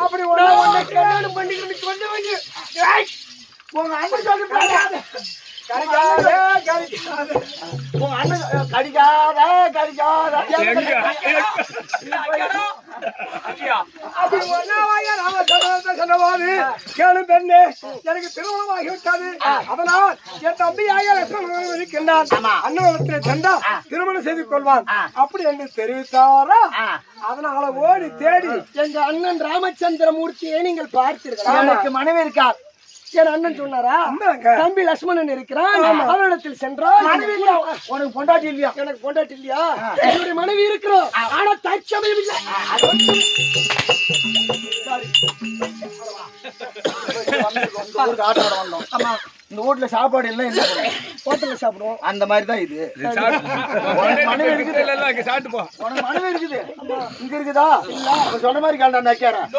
அப்படி நான் ஒண்ணு உன்னை கல்யாணம் பண்ணிக்கிறேன்னு சொல்ல வேண்டிய ஏய், உங்க அண்ணன் சொல்லி பாருங்க. கடிக்காத, கடிக்காத. உங்க அண்ணன் அஹ், கடிக்காத, கடிக்காத. அப்படி ஒன்னாவாயா நாம சொன்னதை சொன்னவாறு, கேளு பெண்ணே, எனக்கு திருமணமாகி விட்டது அதனால் என் தம்பியாக லட்சுமணன் இருக்கின்றான் அண்ணனிடத்தில் சென்றால் திருமணம் செய்து கொள்வான் அப்படி என்று தெரிவித்தாரா அதனால ஓடி தேடி எங்க அண்ணன் ராமச்சந்திரமூர்த்தியை நீங்கள் பார்த்தீர்களா எனக்கு மனைவி இருக்கார் என் அண்ணன் சொன்னாரா ஆமாங்க. தம்பி லட்சுமணன் இருக்கிறான் அவனிடத்தில் சென்றால் மனைவி இல்லையா? உனக்கு பொண்டாட்டி இல்லையா எனக்கு பொண்டாட்டி இல்லையா என்னுடைய மனைவி இருக்கிறோம் ஆனா தற்சமயம் இல்ல இந்த ஊருக்கு ஆட்டோட வந்தோம் இந்த வீட்டுல சாப்பாடு எல்லாம் என்ன பண்ணுவோம்? ஹோட்டல்ல சாப்பிடுவோம் அந்த மாதிரி தான் இது உனக்கு மனைவி இருக்குது சாப்பிட்டு போ உனக்கு மனைவி இருக்குது இங்க இருக்குதா அப்ப சொன்ன மாதிரி கேள்டா நக்கிறேன்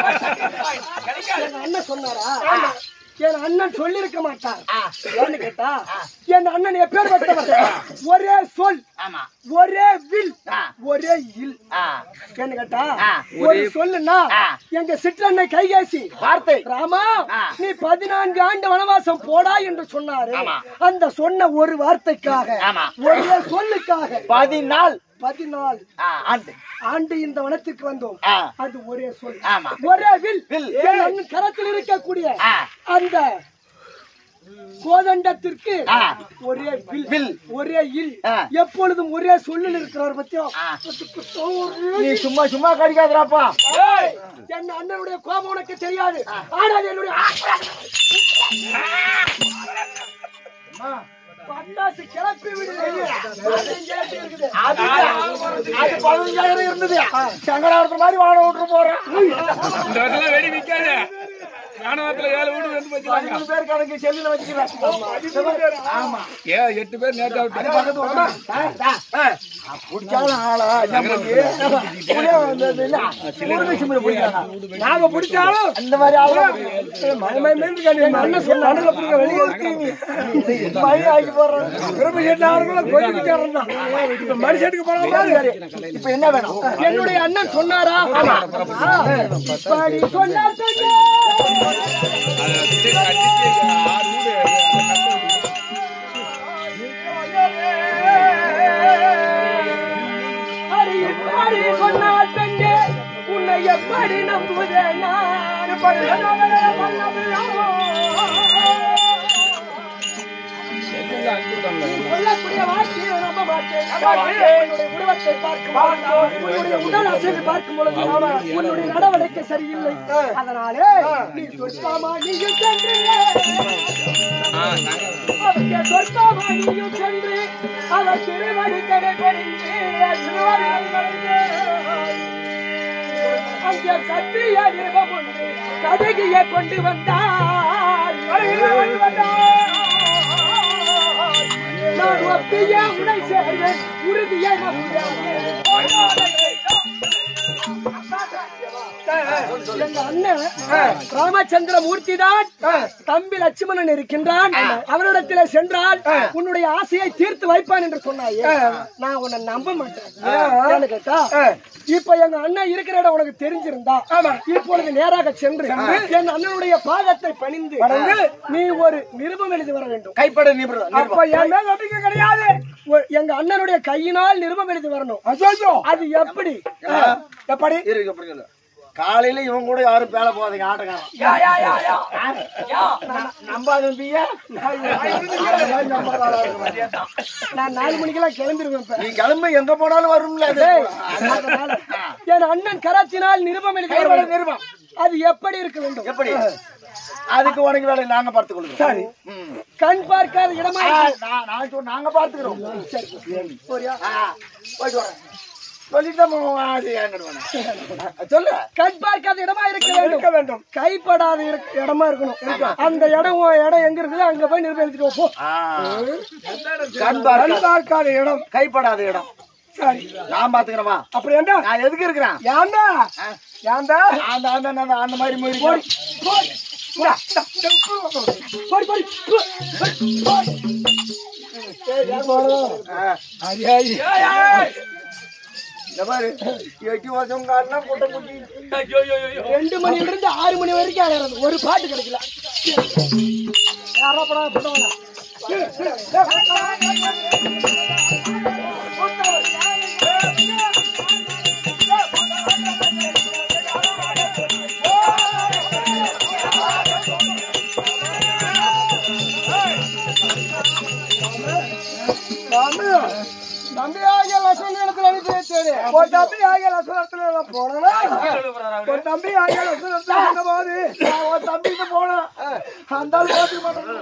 எங்க அண்ணன் சொன்னாரா என் அண்ணன் சொல்லிருக்க மாட்டார் ஏன்னு கேட்டா என் அண்ணன் எப்பேர் பட்டவர் ஒரே சொல் ஆமா ஒரே வில் ஆ. ஒரே இல் ஆ. ஏன்னு கேட்டா ஆ. ஒரு சொல்லுன்னா ஆ. எங்க சிற்றன்னை கைகேசி வார்த்தை ராமா ஆ. நீ பதினான்கு ஆண்டு வனவாசம் போடா என்று சொன்னாரு ஆமா. அந்த சொன்ன ஒரு வார்த்தைக்காக ஆமா. ஒரே சொல்லுக்காக பதினாள் பதினாலு ஆ, ஆண்டு ஆண்டு இந்த வனத்துக்கு வந்தோம் ஆ. அது ஒரே சொல் ஆமா. ஒரே வில் வில். என் அண்ணன் கரத்தில் இருக்கக்கூடிய ஆ. அந்த கோதண்டத்திற்கு ஆ. ஒரே வில் வில். ஒரே இல் ஆ. எப்பொழுதும் ஒரே சொல்லில் இருக்கிறவர் பத்தியும் ஆ. நீ சும்மா சும்மா கடிக்காதராப்பா ஏய், என் அண்ணனுடைய கோபம் உனக்கு தெரியாது ஆனால் என்னுடைய பட்டாசு கிளப்பி விடு பதினஞ்சாயிரத்து இருக்குது. அது அது பதினஞ்சாயிரம் இருந்தது சங்கராரத்து மாதிரி வாழ விட்டு போறேன் இந்த வருஷம் வெடி நிக்காது ராணுவத்துல ஏழு வீடு வந்து வச்சுருவாங்க பதிமூணு பேர் கணக்கு செல்லுல வச்சுக்கிறேன் ஆமா ஏ எட்டு பேர் நேற்று அவுட்டு பக்கத்து வீட்டுல. டா, டா. புடிச்சாலும் ஆளா என்ன பண்ணி? புளிய வந்தது இல்ல. முருங்கை சிம்மில பிடிக்கிறாங்க. நாங்க பிடிச்சாலும் அந்த மாதிரி ஆளு எங்க அண்ணன் சொன்ன நடுவுல பிடிக்க வெளியே இருக்கீங்க. மழை ஆகி போடுறோம். திரும்ப எல்லாருக்குள்ள கொஞ்சம் பிடிச்சாரம் தான். இப்ப மனுஷனுக்கு போனா மாதிரி. இப்ப என்ன வேணும் என்னுடைய அண்ணன் சொன்னாரா இப்படி சொன்னார் பெண்ணே. ஆறு வீடு அடி இப்படி சொன்னார் பெண்ணே உன்னை எப்படி நம்புவேன் நான் பண்ணவே பண்ணவில்லை. சொல்லக்கூடிய வார்த்தையை நம்ப மாட்டேன். உன்னுடைய உருவத்தை பார்க்கும் பொழுது, உன்னுடைய உடல் அசைவை பார்க்கும் பொழுது, உன்னுடைய நடவடிக்கை சரியில்லை அதனாலே நீ சொற்காமா நீயும் சென்று அவருக்கு சொற்காமா நீயும் சென்று அவர் திருவடி கடை பணிந்து திருவடியை பணிந்து அங்கே சத்திய நிருபம் ஒன்று கடுகிய கொண்டு வந்தார் நான் ஒப்பிய உடை சேர்வேன் உறுதியை எங்க அண்ணன் ராமச்சந்திர மூர்த்தி தான் தம்பி லட்சுமணன் இருக்கின்றான் அவரிடத்திலே சென்றால் உன்னுடைய ஆசையை தீர்த்து வைப்பான் என்று சொன்னாயே நான் உன்னை நம்ப மாட்டேன் ஏன்னு கேட்டா இப்ப எங்க அண்ணன் இருக்கிற இடம் உனக்கு தெரிஞ்சிருந்தா இப்பொழுது நேராக சென்று என் அண்ணனுடைய பாதத்தை பணிந்து நீ ஒரு நிருபம் எழுதி வர வேண்டும் கைப்பட நிபுணர் அப்ப என் மேல நம்பிக்கை கிடையாது ஒ- எங்க அண்ணனுடைய கையினால் நிருபம் எழுதி வரணும் அது எப்படி எப்படி இருக்கு அப்படி சொல்லு. காலையில இவன் கூட யாரும் பேல போகாதீங்க ஆட்டக்காரன் நம்பாத பியா நான் நாலு மணிக்கெல்லாம் கிளம்பிடுவேன் இப்ப. நீ கிளம்பி எங்க போனாலும் வரும்ல அது டேய், அதனால என் அண்ணன் கரத்தினால் நிருபம் எழுதி வர கைப்பட வேண்டும். நிருபம் அது எப்படி இருக்க வேண்டும் எப்படி அதுக்கு உனக்கு வேலை நாங்க பார்த்து கொள்கிறோம் சரி கண் பார்க்காத இடமா நான் சொல் நாங்க பார்த்துக்கிறோம் போறியா? ஆ, போயிட்டு வரேன் சொல்லிட்டு தான் போவோம். அது எங்கிட்டு வேணாம். சொல்லு கண் பார்க்காத இடமா இருக்க வேண்டும் இருக்க வேண்டும் கைப்படாத இருக்க- இடமா இருக்கணும் அந்த இடம் உன் இடம் எங்க இருக்குது அங்க போய் நிருபம் எழுதிட்டு வா, போ ஆ. கண் பார்க்காத இடம் கைப்படாத இடம் சரி நான் பாத்துக்கிறேன் வா அப்புறம் ஏண்டா நான் எதுக்கு இருக்கிறேன் ஏண்டா ஏண்டா அந்த அந்த அந்த அந்த மாதிரி மாதிரி போடி போடி இந்தா, இந்தா, இந்தா, போடி போடி போடி, போடி. ஆ. இந்த பாரு எட்டு வருஷம் காரணம் கூட்ட குட்டி ஐயோ ஐயோ ஐயோ ரெண்டு மணில இருந்து ஆறு மணி வரைக்கும் ஆடுறது ஒரு பாட்டு கிடைக்கல யாரா படம் பண்ணுவாங்க தம்பி ஆகிய லட்சம் இடத்துல அனுப்பி வச்சேன் ஒரு தம்பி ஆகிய லட்சணத்துல போனா ஒரு தம்பி ஆகிய லட்சணத்துல போது நான் ஒரு தம்பிக்கு போனேன் அந்த ஆள் ஓட்டுக்க மாட்டேன்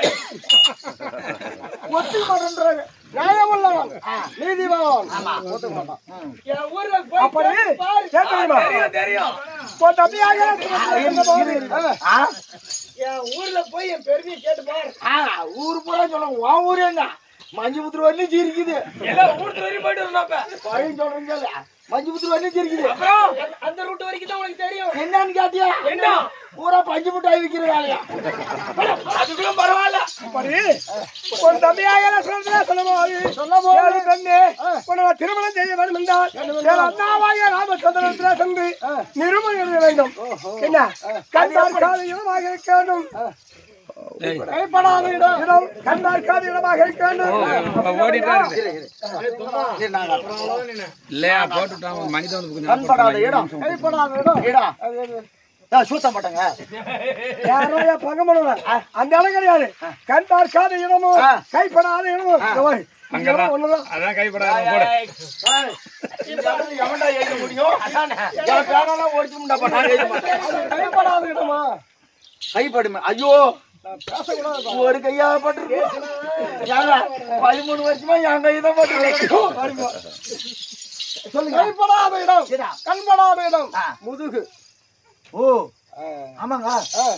ஒத்துக்க மாட்டேன்றாங்க நியாயம் உள்ளவன் நீதிபவன் ஒத்துக்க மாட்டான் என் ஊர்ல போய் கேட்டு பாரு. தெரியும் தெரியும் ஒரு தம்பி ஆகிய லட்சணத்துல போது என் ஊர்ல போய் என் பெருமையை கேட்டு பாரு ஆ, ஊரு பூரா சொல்லுங்க உன் ஊரே என்ன மஞ்சு புத்திர வரலையும் சீரிக்குது எல்லாம் ஊருக்கு வரையும் போயிட்டு வந்தோம் அப்ப பழைய சொல்றீங்க மஞ்சு புத்திர வரலையும் சீரிக்குது அப்புறம் அந்த ரூட் வரைக்கும் தான் உனக்கு தெரியும் என்னன்னு கேட்டியா என்ன பூரா பஞ்சு மிட்டாய் விக்கிற வேலையா அதுக்குள்ள பரவாயில்ல ஒரு தம்பியாக சொல்றதே சொல்லும்போது சொல்லும்போது கண்ணே உனக்கு திருமணம் செய்ய வேண்டும் என்றால் என் அண்ணாவாகிய ராமச்சந்திரத்தில் சென்று நிருபம் எழுத வேண்டும் என்ன கண்டார் கால இடமாக இருக்க வேண்டும் கைப்படாத இடம் இடம் கண்டார் கால இடமாக இருக்க வேண்டும் ஓடிட்டாரு சரி, நான் காட்டுறேன். இல்லையா போட்டுட்டான் மனிதனுக்கு கண்படாத இடம் கைப்படாத இடம் இடம் ஆ, சூத்த மாட்டேங்க யாரோ என் பங்கு பண்ணுவேன் அந்த இடம் கிடையாது கண்டார் கால இடமும் ஆ. கைப்படாத இடமும் இந்த மாதிரி. இந்த இடம் அங்கதான் ஒண்ணுதான் அதான் கைப்படாத போடு ஏய், இந்த இடத்துல எவன்டா எழுத முடியும் என் பேரெல்லாம் ஒடிச்சு முண்டாப்பா நான் எழுத மாட்டேன் அது கைப்படாத இடமா கைப்படுமே ஐயோ ஒரு கையா பட்டு பதிமூணு வருஷமா என் கை தான் பட்டு சொல்லுங்க கைப்படாத இடம் கண்படாத இடம் முதுகு ஓ ஆமாங்க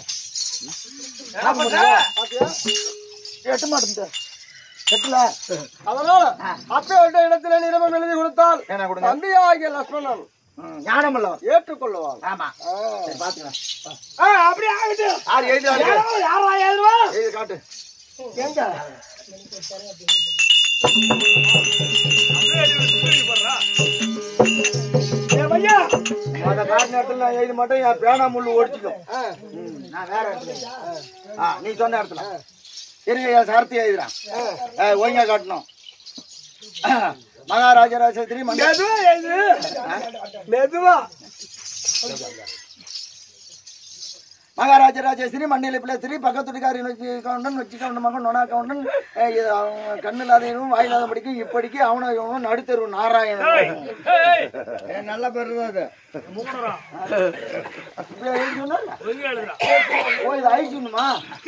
எட்ட மாட்டேன் எட்டல அதனால அப்பேட்ட இடத்துல நிரம்பம் எழுதி கொடுத்தால் என்ன கொடுங்க தம்பி ஆகிய லட்சுமணன் ஞானம் அல்லவா ஏற்றுக்கொள்ளுவான் ஆமா சரி பாத்துக்கலாம் அப்படி ஆகிட்டு யார் எழுதி யாரா எழுதுவா எழுதி காட்டு எங்க ஏ பையா அந்த காட்டு நேரத்துல நான் எழுதி மாட்டேன் என் பேனா முள்ளு ஓடிச்சிக்கும் ம், நான் வேற இடத்துல ஆ நீ சொன்ன இடத்துல இருங்க என் சாரத்தி எழுதுறேன் ஏ, ஒழுங்கா காட்டணும் மகாராஜ ராஜஸ்திரி மங்க மெதுவா எழுது மெதுவா மகாராஜ ராஜேஸ்வரி மண்ணில பிள்ளை பக்கத்துக்காரி வச்சு கவுண்டன் வச்சு கவுண்டன் மகன் நொனா கவுண்டன் ஏய், இது அவன் கண்ணு இல்லாதவனும் வாயில்லாத படிக்கும் இப்படிக்கு அவனை இவனும் நடுத்தரு நாராயணன் நல்ல பேர் தான் அது இப்படி எழுதி சொன்னார்ல? ஓ இது ஐக்கணுமா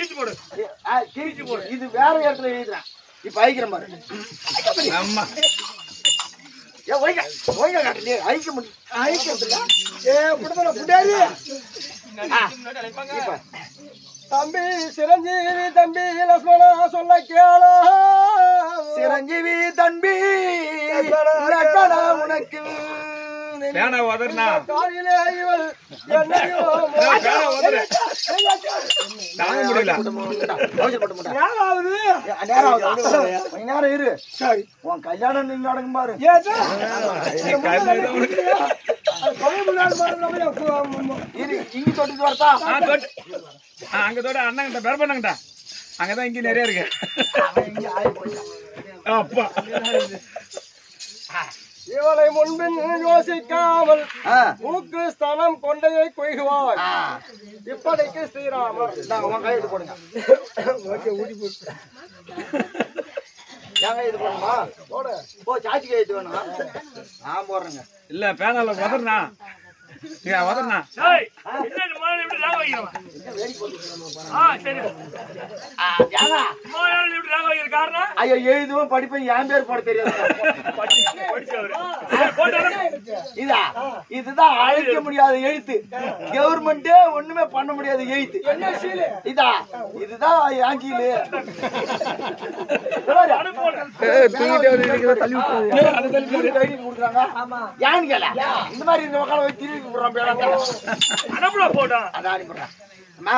இது வேற இடத்துல எழுதுறேன் இப்ப ஐக்கிறேன் பாரு ஆமா ஏ ஒய்ங்க ஒய்ங்க காட்டலையே ஐக்க முடியும் ஐக்கிறதுல ஏ புடுதல புடாரி இப்ப தம்பி சிரஞ்சீவி தம்பி லட்சுமணா சொல்ல கேளா சிரஞ்சீவி தம்பி லக்கணா உனக்கு பேனா உதறினா காரிலே இவள் என்னையோ பேனா உதறு தாங்க முடியல அவசர பட்டு முட்டா ஏழாவது நேரம் ஆகுது. கொஞ்ச நேரம் இரு சரி உன் கல்யாணம் நின்று நடக்கும் பாரு ஏதா கண்ணு உனக்கு. இரு இங்க தொட்டுட்டு வரதா ஆ, தொட்டு. ஆ, அங்க தோட அண்ணங்கிட்ட பேர் பண்ணங்கிட்ட அங்கதான் இங்க நிறைய இருக்கு அப்பா இவளை முன்பின் யோசிக்காமல் ஆ. மூக்கு ஸ்தனம் கொண்டையை கொய்குவாள் ஆ. இப்படிக்கு ஸ்ரீராமர் இந்தாங்க, உன் கையெழுத்து போடுங்க என் கையெழுத்து போடணுமா போடு போ சாட்சி கையெழுத்து வேணுமா நான் போடுறேங்க இல்ல பேனால உதறினா ஏன் உதறினா ஐயோ எழுதுவோம் படிப்பேன் என் பேர் போட தெரியாது இதா இதுதான் அழைக்க முடியாத எழுத்து கவர்மெண்டே ஒண்ணுமே பண்ண முடியாத எழுத்து இதா இதுதான் என் கீழு ஏன்னு கேள இந்த மாதிரி இந்த உட்கார வச்சு திருப்பி விடுறான் பேரா அதான் அனுப்பிடுறேன் அம்மா,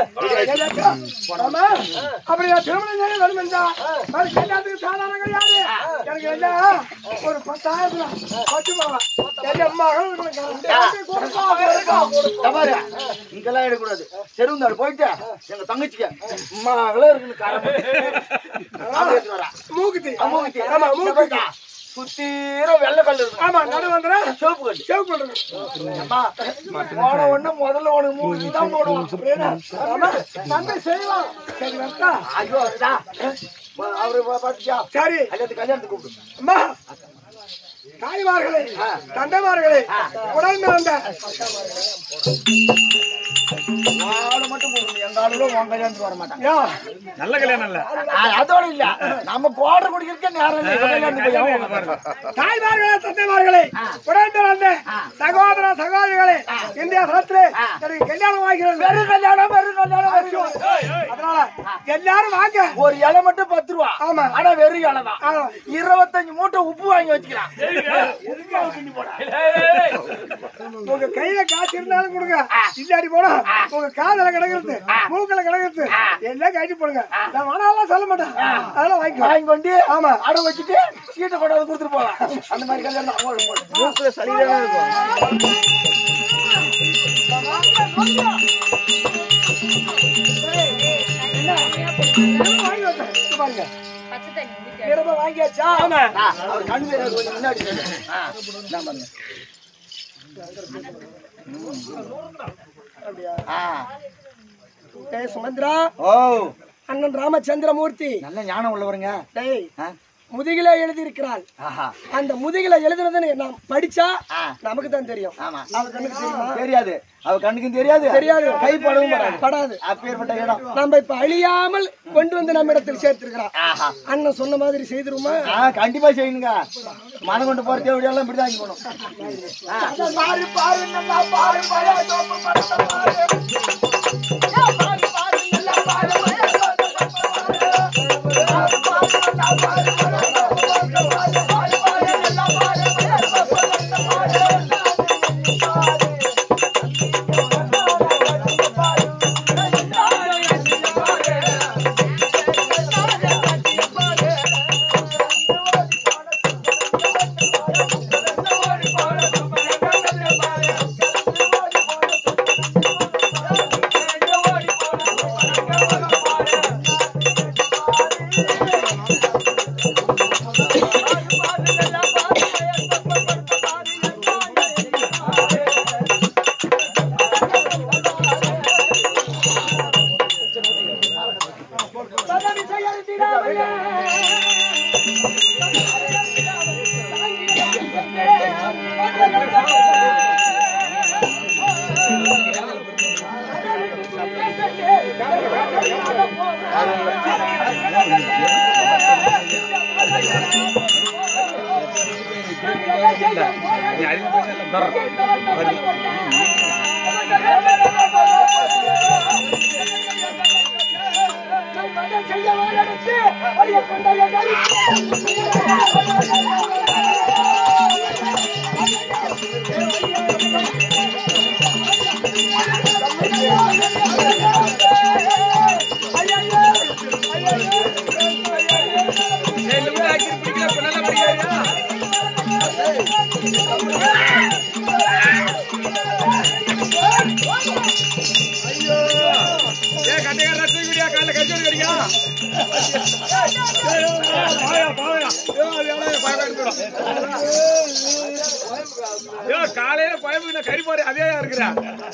ஆமா அப்படி நான் திருமணம் செய்ய வரும் என்றா அது கல்யாணத்துக்கு சாதாரண கிடையாது எனக்கு என்ன ஒரு பத்தாயிரத்துல பத்து போவா என் மகள் இங்க பாரு, இங்கெல்லாம் எடுக்கக்கூடாது தெருவுந்தாள் போயிட்டு எங்க தங்கச்சிக்கு மகளே இருக்குன்னு காரம் அப்படி எடுத்துட்டு வரா. மூக்குத்தி அம்முக்குட்டி. ஆமா இங்க மூக்குத்தி போயிட்டா. சுத்தீரம் வெள்ளை கல் இருக்கும் ஆமா நடு வந்துடா சிவப்பு கல் சேவ் பண்றது அம்மா, போன உடனே முதல்ல உனக்கு மூணு தான் போடுவான் அப்படியா? ஆமா நன்மை செய்யலாம் சரி வரட்டா ஐயோ அதா அவரு பா- பாத்தியா சரி கல்யாணத்துக்கு கல்யாணத்துக்கு கூப்பிடு அம்மா தாய்மார்களே தந்தைமார்களே உடல் வந்த ஆளு மட்டும் கூப்பிடு எங்க ஆளுகளும் உன் கல்யாணத்துக்கு வர மாட்டாங்க யா நல்ல கல்யாணம் இல்ல அ- அதோட இல்ல நம்ம போடுற குடிக்கிறதுக்கு நேரம் இல்லை இவன் கல்யாணத்துக்கு போய் அவன் பாருங்க தாய்மார்களே தந்தைமார்களே உடல் வந்த சகோதர சகோதரிகளே இந்தியா சனத்திலே எனக்கு கல்யாணம் வாங்கிறது வெறும் கல்யாணம் வெறும் கல்யாணம் வெறும் கல்யாணம். அதனால எல்லாரும் வாங்க ஒரு இலை மட்டும் பத்து ரூபா ஆமா. ஆனா வெறும் இலை தான் ஆமா. இருபத்தஞ்சு மூட்டை உப்பு வாங்கி வச்சுக்கலாம் உங்க கையில காசு இருந்தாலும் கொடுங்க இல்லாடி போனா உங்க காதல கிடக்குறது மூக்கல கிடக்குறது எல்லாம் கட்டி போடுங்க நான் வேணாலும் சொல்ல மாட்டேன் அதெல்லாம் வாங்கிக்கலாம் வாங்கி கொண்டு ஆமா. அடை வச்சுட்டு சீட்டை கொண்டாந்து கொடுத்துட்டு போகலாம் அந்த மாதிரி கல்யாணம் தான். போடு, போடு. மூக்குல சளிதானே இருக்கும் வாங்கி வச்சேன். இது பாருங்க நிறமா வாங்கியாச்சா ஆமா ஆ, அவர் கண்ணு தெரியாது, கொஞ்சம் முன்னாடி சொல்லு. ஆ, இந்தா பாருங்க. ஆ. டேய் சுமந்திரா ஓ அண்ணன் ராமச்சந்திரமூர்த்தி நல்ல ஞானம் உள்ளவருங்க டேய் ஆ, முதுகிலே எழுதி இருக்கிறாள் ஆஹா அந்த முதுகில எழுதுனதுன்னு நாம் படிச்சா ஆ. நமக்கு தான் தெரியும் ஆமா அவ கண்ணுக்கு தெரியுமா தெரியாது அவ கண்ணுக்கும் தெரியாது தெரியாது. கை படவும் படாது படாது அப்பேற்பட்ட இடம் நம்ம இப்ப அழியாமல் கொண்டு வந்து நம்ம இடத்தில் சேர்த்திருக்கிறான் ஆஹா அண்ணன் சொன்ன மாதிரி செய்திருமா ஆ கண்டிப்பா செய்யணுங்க மனம் கொண்டு போற தேவையான எல்லாம் இப்படிதான் இங்க போகணும் ஆ. பாரு பாரு நல்லா பாரு பாரு தோப்பு படத்தை பாரு. ஏ, பாரு, பாரு, நல்லா பாரு, பாரு, பாரு, பாரு, நல்லா பாரு, பாரு, பாரு, பாரு, பாரு, பாரு, நல்லா பாரு, பாரு, பாரு, பாரு, நீ அறிவு பேசல தர்றேன் வருது ஏய், இந்த மாதிரி ஆக்கிட்டு பிடிக்கல, இப்ப நல்லா பிடிக்காதா? ஏய், கட்டைக்காரரா, தூக்கிவிடியா, காலைல கடிச்சு கடிக்கா. ஏய், ஏய், பாயா, பாயா. ஏய், அது எவ்வளவு பயமா இருக்குடா. ஏய், காலையில பயமுன கறிப்பாரு அதே இருக்கிறா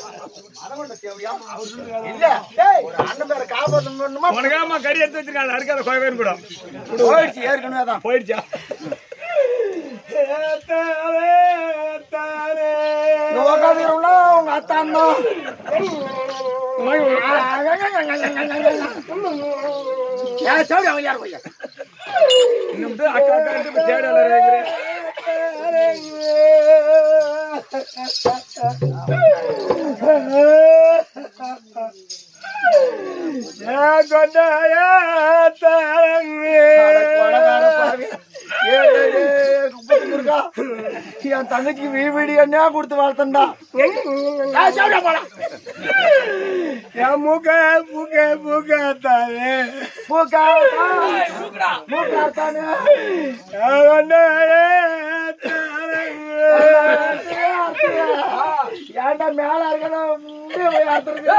இல்ல ஒரு அண்ணன் பேரை காப்பாத்தணுமா உனக்காம கறி எடுத்து வச்சிருக்காங்க அறுக்காத கோயவேன் கூட போயிடுச்சு ஏற்கனவே தான் போயிடுச்சா உட்காந்துருந்தா உங்க அத்தான் ஏன் சொல்லி அவங்க யார் போய் இன்னும் அக்கா அக்கா தேடல இருக்கிறேன் என் தங்கச்சி வீடு என்ன கொடுத்து வளர்த்தண்டா என் மூக்க மூக்க மூக்கத்தானே மூக்காத்தானே ஏன்டா மேல இருக்கணும் இங்கே போய் அறுத்துருக்கு.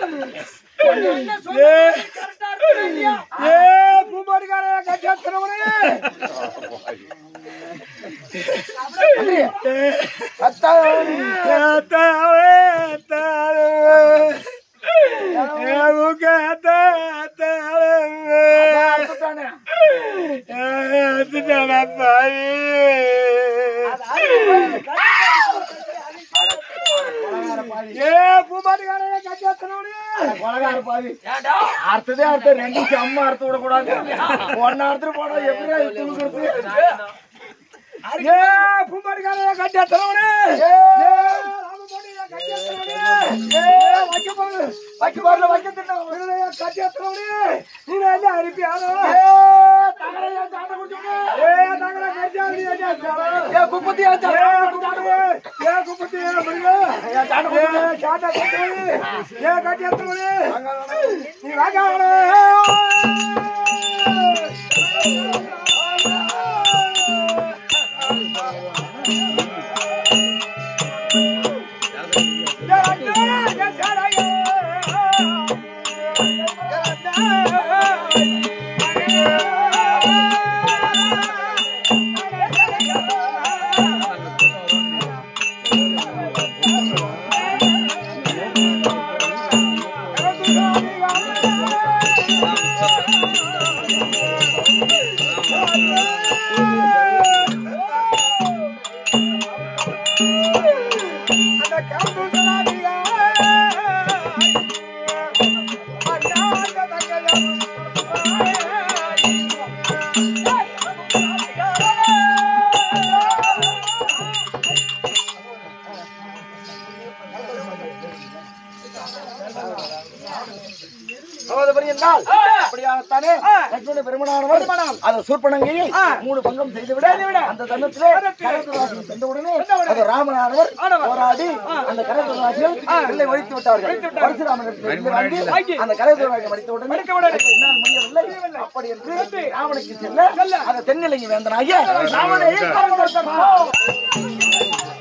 கரெக்டா இருக்குதா இல்லையா? அறுத்துட்டானே. கொலகார பாவி. அறுத்ததே அறுத்த ரெண்டு நிமிஷம் அம்மா அறுத்து விடக்கூடாது ஒன்னு அறுத்துட்டு போனா எப்படி துணுக்கிறது ஏ பூமாடிக்காரே கட்டி எத்தனவனே ஏ, வைக்க போறது வைக்க போறல வைக்க திட்டம் கட்டி எத்தனவனே நீ என்ன அனுப்பியாரோ தகரையா தாண்ட குடிச்சு ஏ தங்கட கட்டி ஏ குப்பத்தி ஏ குப்பத்தி ஏ குப்பத்தி மரியா ஏ சாட்டா கட்டி ஏ கட்டி எத்தனவனே நீ வாங்க சகோதரி என்றால் அப்படியாகத்தானே லட்சுமண பெருமனானவர் அந்த சூர்பனங்கையை மூணு பங்கம் செய்து விட அந்த தருணத்திலே கரத்துவாசிகள் சென்றவுடனே அது ராமனானவர் போராடி அந்த கரத்துவாசிகள் பிள்ளை ஒழித்து விட்டார்கள் பரசுராமனிடத்தில் வாங்கி அந்த கரத்துவாசியை மடித்த உடனே என்னால் முடியவில்லை அப்படி என்று ராவனுக்கு செல்ல அந்த தென்னிலங்கை வேந்தனாகிய ராவனை